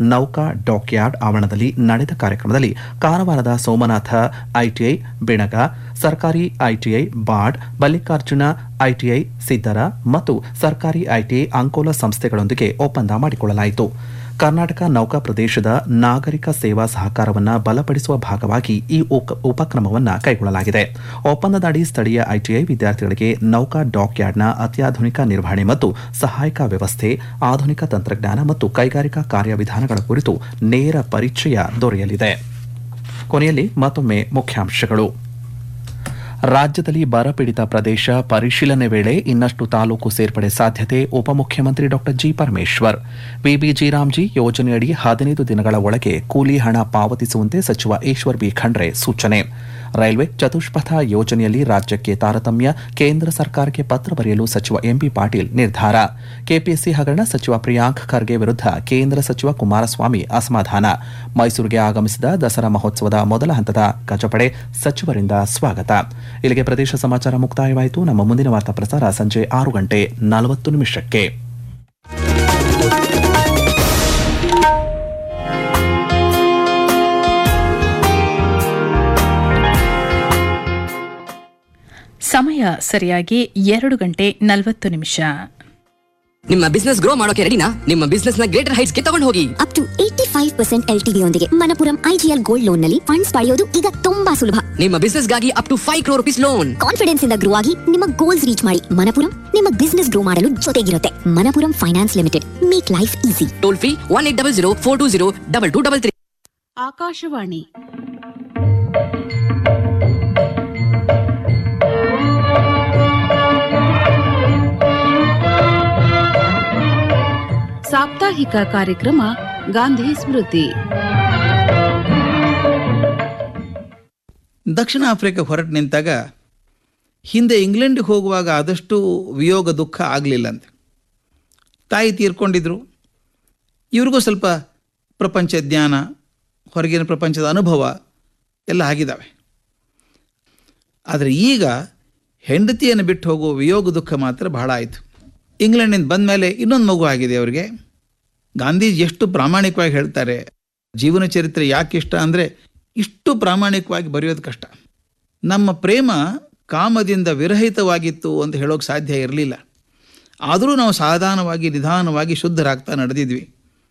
ನೌಕಾ ಡಾಕ್ಯಾರ್ಡ್ ಆವರಣದಲ್ಲಿ ನಡೆದ ಕಾರ್ಯಕ್ರಮದಲ್ಲಿ ಕಾರವಾರದ ಸೋಮನಾಥ ಐಟಿಐ ಬಿಣಗ ಸರ್ಕಾರಿ ಐಟಿಐ ಬಾಡ್ ಮಲ್ಲಿಕಾರ್ಜುನ ಐಟಿಐ ಸಿದ್ದರ ಮತ್ತು ಸರ್ಕಾರಿ ಐಟಿಐ ಅಂಕೋಲ ಸಂಸ್ಥೆಗಳೊಂದಿಗೆ ಒಪ್ಪಂದ ಮಾಡಿಕೊಳ್ಳಲಾಯಿತು ಕರ್ನಾಟಕ ನೌಕಾ ಪ್ರದೇಶದ ನಾಗರಿಕ ಸೇವಾ ಸಹಕಾರವನ್ನು ಬಲಪಡಿಸುವ ಭಾಗವಾಗಿ ಈ ಉಕ- ಉಪಕ್ರಮವನ್ನು ಕೈಗೊಳ್ಳಲಾಗಿದೆ ಒಪ್ಪಂದದಡಿ ಸ್ಥಳೀಯ ಐಟಿಐ ವಿದ್ಯಾರ್ಥಿಗಳಿಗೆ ನೌಕಾ ಡಾಕ್ಯಾರ್ಡ್ನ ಅತ್ಯಾಧುನಿಕ ನಿರ್ವಹಣೆ ಮತ್ತು ಸಹಾಯಕ ವ್ಯವಸ್ಥೆ ಆಧುನಿಕ ತಂತ್ರಜ್ಞಾನ ಮತ್ತು ಕೈಗಾರಿಕಾ ಕಾರ್ಯವಿಧಾನಗಳ ಕುರಿತು ನೇರ ಪರಿಚಯ ದೊರೆಯಲಿದೆ ಕೊನೆಯಲ್ಲಿ ಮತ್ತೊಮ್ಮೆ ಮುಖ್ಯಾಂಶಗಳು ರಾಜ್ಯದಲ್ಲಿ ಬರಪೀಡಿತ ಪ್ರದೇಶ ಪರಿಶೀಲನೆ ವೇಳೆ ಇನ್ನಷ್ಟು ತಾಲೂಕು ಸೇರ್ಪಡೆ ಸಾಧ್ಯತೆ ಉಪಮುಖ್ಯಮಂತ್ರಿ ಡಾ ಜಿ ಪರಮೇಶ್ವರ್ ಬಿಬಿಜಿ ರಾಮ್ಜಿ ಯೋಜನೆಯಡಿ ಹದಿನೈದು ದಿನಗಳ ಒಳಗೆ ಕೂಲಿ ಹಣ ಪಾವತಿಸುವಂತೆ ಸಚಿವ ಈಶ್ವರ್ ಬಿ ಖಂಡ್ರೆ ಸೂಚನೆ ರೈಲ್ವೆ ಚತುಷ್ಪಥ ಯೋಜನೆಯಲ್ಲಿ ರಾಜ್ಯಕ್ಕೆ ತಾರತಮ್ಯ ಕೇಂದ್ರ ಸರ್ಕಾರಕ್ಕೆ ಪತ್ರ ಬರೆಯಲು ಸಚಿವ ಎಂಬಿ ಪಾಟೀಲ್ ನಿರ್ಧಾರ ಕೆಪಿಎಸ್ಸಿ ಹಗರಣ ಸಚಿವ ಪ್ರಿಯಾಂಕ್ ಖರ್ಗೆ ವಿರುದ್ಧ ಕೇಂದ್ರ ಸಚಿವ ಕುಮಾರಸ್ವಾಮಿ ಅಸಮಾಧಾನ ಮೈಸೂರಿಗೆ ಆಗಮಿಸಿದ ದಸರಾ ಮಹೋತ್ಸವದ ಮೊದಲ ಹಂತದ ಗಜಪಡೆ ಸಚಿವರಿಂದ ಸ್ವಾಗತ ಇಲ್ಲಿಗೆ ಪ್ರದೇಶ ಸಮಾಚಾರ ಮುಕ್ತಾಯವಾಯಿತು ನಮ್ಮ ಮುಂದಿನ ವಾರ್ತಾ ಪ್ರಸಾರ ಸಂಜೆ ಆರು ಗಂಟೆ ನಲವತ್ತು ನಿಮಿಷಕ್ಕೆ ಸಮಯ ಸರಿಯಾಗಿ ಎರಡು ಗಂಟೆ ನಲವತ್ತು ನಿಮಿಷ ನಿಮ್ಮ ಬಿಸ್ನೆಸ್ ಗ್ರೋ ಮಾಡೋಕೆ ರೆಡಿನಾ ನಿಮ್ಮ ಬಿಸ್ನೆಸ್ ನ ಗ್ರೇಟರ್ ಹೈಟ್ಸ್ ಗೆ ತಗೊಂಡು ಹೋಗಿ up to eighty five percent L T ಯೊಂದಿಗೆ ಮನಪುರಂ ಐಜಿಎಲ್ ಗೋಲ್ಡ್ ಲೋನ್ ನಲ್ಲಿ ಫಂಡ್ಸ್ ಪಡೆಯೋದು ಈಗ ತುಂಬಾ ಸುಲಭ ನಿಮ್ಮ ಬಿಸ್ನೆಸ್ ಗಾಗಿ up to five crore rupees loan confidence ಇಂದ ಗ್ರೋ ಆಗಿ ನಿಮ್ಮ ಗೋಲ್ಸ್ ರೀಚ್ ಮಾಡಿ ಮನಪುರಂ ನಿಮ್ಮ ಬಿಸ್ನೆಸ್ ಗ್ರೋ ಮಾಡಲು ಜೊತೆಗಿರುತ್ತೆ Manappuram finance limited make life easy toll free one eight double zero four two zero double two double three Akashvani ಸಾಪ್ತಾಹಿಕ ಕಾರ್ಯಕ್ರಮ ಗಾಂಧಿ ಸ್ಮೃತಿ ದಕ್ಷಿಣ ಆಫ್ರಿಕಾ ಹೊರಟು ನಿಂತಾಗ ಹಿಂದೆ ಇಂಗ್ಲೆಂಡಿಗೆ ಹೋಗುವಾಗ ಆದಷ್ಟು ವಿಯೋಗ ದುಃಖ ಆಗಲಿಲ್ಲಂತೆ ತಾಯಿ ತೀರ್ಕೊಂಡಿದ್ರು ಇವ್ರಿಗೂ ಸ್ವಲ್ಪ ಪ್ರಪಂಚ ಜ್ಞಾನ ಹೊರಗಿನ ಪ್ರಪಂಚದ ಅನುಭವ ಎಲ್ಲ ಆಗಿದ್ದಾವೆ ಆದರೆ ಈಗ ಹೆಂಡತಿಯನ್ನು ಬಿಟ್ಟು ಹೋಗುವ ವಿಯೋಗ ದುಃಖ ಮಾತ್ರ ಬಹಳ ಆಯಿತು ಇಂಗ್ಲೆಂಡಿಂದ ಬಂದ ಮೇಲೆ ಇನ್ನೊಂದು ಮಗು ಆಗಿದೆ ಅವರಿಗೆ ಗಾಂಧೀಜಿ ಎಷ್ಟು ಪ್ರಾಮಾಣಿಕವಾಗಿ ಹೇಳ್ತಾರೆ ಜೀವನ ಚರಿತ್ರೆ ಯಾಕೆ ಇಷ್ಟ ಅಂದರೆ ಇಷ್ಟು ಪ್ರಾಮಾಣಿಕವಾಗಿ ಬರೆಯೋದು ಕಷ್ಟ ನಮ್ಮ ಪ್ರೇಮ ಕಾಮದಿಂದ ವಿರಹಿತವಾಗಿತ್ತು ಅಂತ ಹೇಳೋಕೆ ಸಾಧ್ಯ ಇರಲಿಲ್ಲ ಆದರೂ ನಾವು ಸಾಧಾರಣವಾಗಿ ನಿಧಾನವಾಗಿ ಶುದ್ಧರಾಗ್ತಾ ನಡೆದಿದ್ವಿ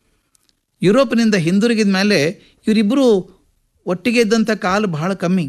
ಯುರೋಪಿನಿಂದ ಹಿಂದಿರುಗಿದ ಮೇಲೆ ಇವರಿಬ್ಬರು ಒಟ್ಟಿಗೆ ಇದ್ದಂಥ ಕಾಲ ಬಹಳ ಕಮ್ಮಿ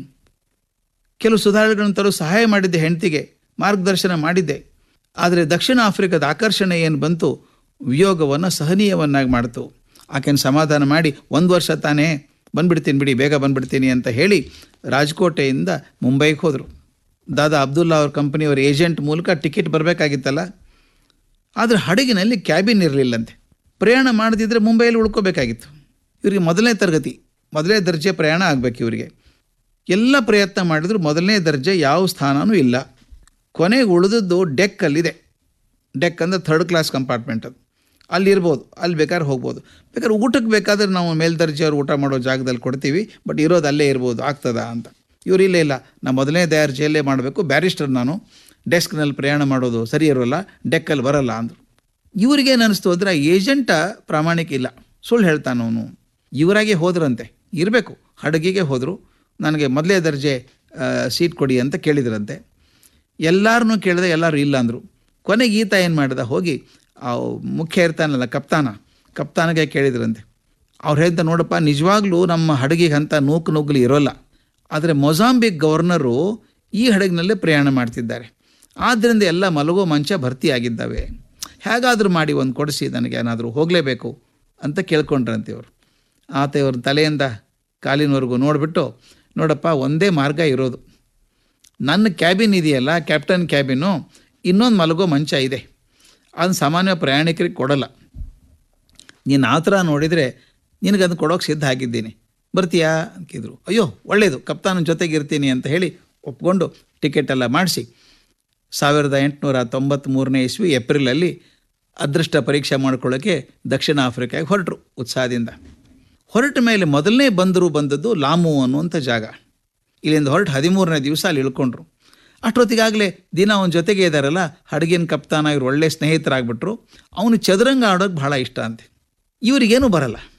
ಕೆಲವು ಸುಧಾರಣೆಗಳನ್ನು ತರಲು ಸಹಾಯ ಮಾಡಿದ್ದೆ ಹೆಂಡತಿಗೆ ಮಾರ್ಗದರ್ಶನ ಮಾಡಿದ್ದೆ ಆದರೆ ದಕ್ಷಿಣ ಆಫ್ರಿಕಾದ ಆಕರ್ಷಣೆ ಏನು ಬಂತು ವಿಯೋಗವನ್ನು ಸಹನೀಯವನ್ನಾಗಿ ಮಾಡ್ತು ಆಕೆಯನ್ನು ಸಮಾಧಾನ ಮಾಡಿ ಒಂದು ವರ್ಷ ತಾನೇ ಬಂದ್ಬಿಡ್ತೀನಿ ಬಿಡಿ ಬೇಗ ಬಂದ್ಬಿಡ್ತೀನಿ ಅಂತ ಹೇಳಿ ರಾಜಕೋಟೆಯಿಂದ ಮುಂಬೈಗೆ ಹೋದರು ದಾದಾ ಅಬ್ದುಲ್ಲಾ ಅವ್ರ ಕಂಪನಿಯವರ ಏಜೆಂಟ್ ಮೂಲಕ ಟಿಕೆಟ್ ಬರಬೇಕಾಗಿತ್ತಲ್ಲ ಆದರೆ ಹಡಗಿನಲ್ಲಿ ಕ್ಯಾಬಿನ್ ಇರಲಿಲ್ಲಂತೆ ಪ್ರಯಾಣ ಮಾಡದಿದ್ದರೆ ಮುಂಬೈಯಲ್ಲಿ ಉಳ್ಕೋಬೇಕಾಗಿತ್ತು ಇವರಿಗೆ ಮೊದಲನೇ ತರಗತಿ ಮೊದಲನೇ ದರ್ಜೆ ಪ್ರಯಾಣ ಆಗಬೇಕು ಇವರಿಗೆ ಎಲ್ಲ ಪ್ರಯತ್ನ ಮಾಡಿದ್ರು ಮೊದಲನೇ ದರ್ಜೆ ಯಾವ ಸ್ಥಾನವೂ ಇಲ್ಲ ಕೊನೆಗೆ ಉಳಿದದ್ದು ಡೆಕ್ಕಲ್ಲಿದೆ ಡೆಕ್ ಅಂದರೆ ಥರ್ಡ್ ಕ್ಲಾಸ್ ಕಂಪಾರ್ಟ್ಮೆಂಟ್ ಅದು ಅಲ್ಲಿ ಇರ್ಬೋದು ಅಲ್ಲಿ ಬೇಕಾದ್ರೆ ಹೋಗ್ಬೋದು ಬೇಕಾದ್ರೆ ಊಟಕ್ಕೆ ಬೇಕಾದ್ರೆ ನಾವು ಮೇಲ್ದರ್ಜೆಯವ್ರು ಊಟ ಮಾಡೋ ಜಾಗದಲ್ಲಿ ಕೊಡ್ತೀವಿ ಬಟ್ ಇರೋದು ಅಲ್ಲೇ ಇರ್ಬೋದು ಆಗ್ತದಾ ಅಂತ ಇವ್ರು ಇಲ್ಲೇ ಇಲ್ಲ ನಾ ಮೊದಲನೇ ದರ್ಜೆಯಲ್ಲೇ ಮಾಡಬೇಕು ಬ್ಯಾರಿಸ್ಟರ್ ನಾನು ಡೆಸ್ಕ್ನಲ್ಲಿ ಪ್ರಯಾಣ ಮಾಡೋದು ಸರಿ ಇರೋಲ್ಲ ಡೆಕ್ಕಲ್ಲಿ ಬರಲ್ಲ ಅಂದರು ಇವ್ರಿಗೇನು ಅನಿಸ್ತು ಅಂದರೆ ಆ ಏಜೆಂಟ ಪ್ರಾಮಾಣಿಕ ಇಲ್ಲ ಸುಳ್ಳು ಹೇಳ್ತಾನೆ ಅವನು ಇವರಾಗೆ ಹೋದ್ರಂತೆ ಇರಬೇಕು ಹಡಗಿಗೆ ಹೋದರು ನನಗೆ ಮೊದಲೇ ದರ್ಜೆ ಆ, ಸೀಟ್ ಕೊಡಿ ಅಂತ ಕೇಳಿದ್ರಂತೆ ಎಲ್ಲರನ್ನೂ ಕೇಳಿದೆ ಎಲ್ಲರೂ ಇಲ್ಲ ಅಂದರು ಕೊನೆಗೆ ಈತ ಏನು ಮಾಡಿದ ಹೋಗಿ ಆ ಮುಖ್ಯ ಇರ್ತಾನಲ್ಲ ಕಪ್ತಾನ ಕಪ್ತಾನಿಗೆ ಕೇಳಿದ್ರಂತೆ ಅವ್ರು ಹೇಳ್ತಾ ನೋಡಪ್ಪ ನಿಜವಾಗ್ಲೂ ನಮ್ಮ ಹಡಗಿಗೆ ಅಂತ ನೂಕು ನುಗ್ಗಲು ಇರೋಲ್ಲ ಆದರೆ ಮೊಜಾಂಬಿಕ್ ಗವರ್ನರು ಈ ಹಡಗಿನಲ್ಲೇ ಪ್ರಯಾಣ ಮಾಡ್ತಿದ್ದಾರೆ ಆದ್ದರಿಂದ ಎಲ್ಲ ಮಲಗೋ ಮಂಚ ಭರ್ತಿಯಾಗಿದ್ದಾವೆ ಹೇಗಾದರೂ ಮಾಡಿ ಒಂದು ಕೊಡಿಸಿ ನನಗೆ ಏನಾದರೂ ಹೋಗಲೇಬೇಕು ಅಂತ ಕೇಳ್ಕೊಂಡ್ರಂತೆ ಇವರು ಆತ ಇವ್ರ ತಲೆಯಿಂದ ಕಾಲಿನವರೆಗೂ ನೋಡಿಬಿಟ್ಟು ನೋಡಪ್ಪ ಒಂದೇ ಮಾರ್ಗ ಇರೋದು ನನ್ನ ಕ್ಯಾಬಿನ್ ಇದೆಯಲ್ಲ ಕ್ಯಾಪ್ಟನ್ ಕ್ಯಾಬಿನು ಇನ್ನೊಂದು ಮಲಗೋ ಮಂಚ ಇದೆ ಅದನ್ನು ಸಾಮಾನ್ಯ ಪ್ರಯಾಣಿಕರಿಗೆ ಕೊಡಲ್ಲ ನೀನು ಆ ಥರ ನೋಡಿದರೆ ನಿನಗೆ ಅದನ್ನು ಕೊಡೋಕೆ ಸಿದ್ಧ ಆಗಿದ್ದೀನಿ ಬರ್ತೀಯಾ ಅಂತಿದ್ರು ಅಯ್ಯೋ ಒಳ್ಳೆಯದು ಕಪ್ತಾನ ಜೊತೆಗೆ ಇರ್ತೀನಿ ಅಂತ ಹೇಳಿ ಒಪ್ಕೊಂಡು ಟಿಕೆಟ್ ಎಲ್ಲ ಮಾಡಿಸಿ ಸಾವಿರದ ಎಂಟುನೂರ ತೊಂಬತ್ತ್ಮೂರನೇ ಇಸ್ವಿ ಏಪ್ರಿಲಲ್ಲಿ ಅದೃಷ್ಟ ಪರೀಕ್ಷೆ ಮಾಡ್ಕೊಳ್ಳೋಕ್ಕೆ ದಕ್ಷಿಣ ಆಫ್ರಿಕಾಗೆ ಹೊರಟರು ಉತ್ಸಾಹದಿಂದ ಹೊರಟ ಮೇಲೆ ಮೊದಲನೇ ಬಂದರು ಬಂದದ್ದು ಲಾಮು ಅನ್ನುವಂಥ ಜಾಗ ಇಲ್ಲಿಂದ ಹೊರಟು ಹದಿಮೂರನೇ ದಿವಸ ಅಲ್ಲಿ ಇಳ್ಕೊಂಡ್ರು ಅಷ್ಟೊತ್ತಿಗಾಗಲೇ ದಿನ ಅವನ ಜೊತೆಗೆ ಇದ್ದಾರಲ್ಲ ಹಡಗಿನ ಕಪ್ತಾನ ಇವ್ರು ಒಳ್ಳೆ ಸ್ನೇಹಿತರಾಗ್ಬಿಟ್ರು ಅವನು ಚದುರಂಗ ಆಡೋಕೆ ಬಹಳ ಇಷ್ಟ ಅಂತೆ ಇವರಿಗೇನು ಬರಲ್ಲ